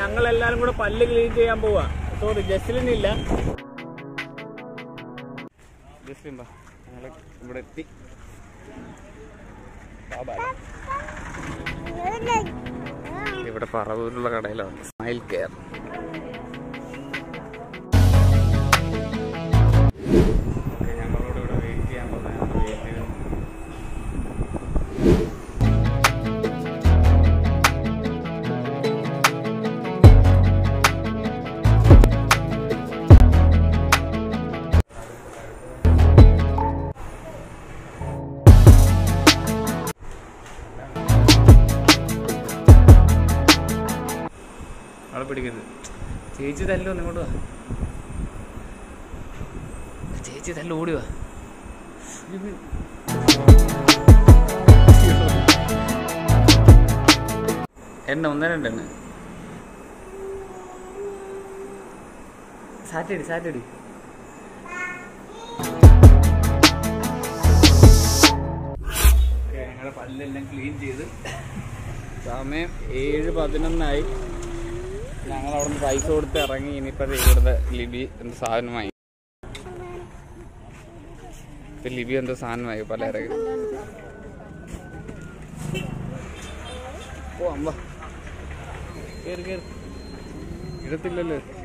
ഞങ്ങൾ എല്ലാരും കൂടെ പല്ല് ക്ലീൻ ചെയ്യാൻ പോവാ സോറി ജസ്ലിനില്ല ജസ്ലിൻ ബാ ഞങ്ങൾ ഇവിടെ എത്തി ബാ, ബാ. ഇവിടെ പറവൂരുള്ള കടയിലാണ് സ്മൈൽ കെയർ ഞങ്ങളോട് ഇവിടെ വെയിറ്റ് ചെയ്യാൻ പോകുന്നതാണ് വെയിറ്റ് ചെയ്ത് അവളെ പിടിക്കരുത് ചേച്ചി തല്ലോ ഇങ്ങോട്ട് വാ ചേച്ചി തല്ല ഓടി വാ എണ്ണ ഒന്നര രണ്ട് എണ്ണ സാറ്റടി സാറ്റടി ഞങ്ങളുടെ പല്ലെല്ലാം ക്ലീൻ ചെയ്ത് സമയം ഏഴ് പതിനൊന്നായി ഞങ്ങൾ അവിടെ നിന്ന് പൈസ കൊടുത്ത് ഇറങ്ങി ഇനിയിപ്പോൾ ഇവിടുത്തെ ലിബി എന്തോ സാധനമായി ഇപ്പൊ ലിബി എന്തോ സാധനമായി പല ഇറങ്ങി ഓ അമ്പ കേറി കേറി ഇടത്തില്ലല്ലോ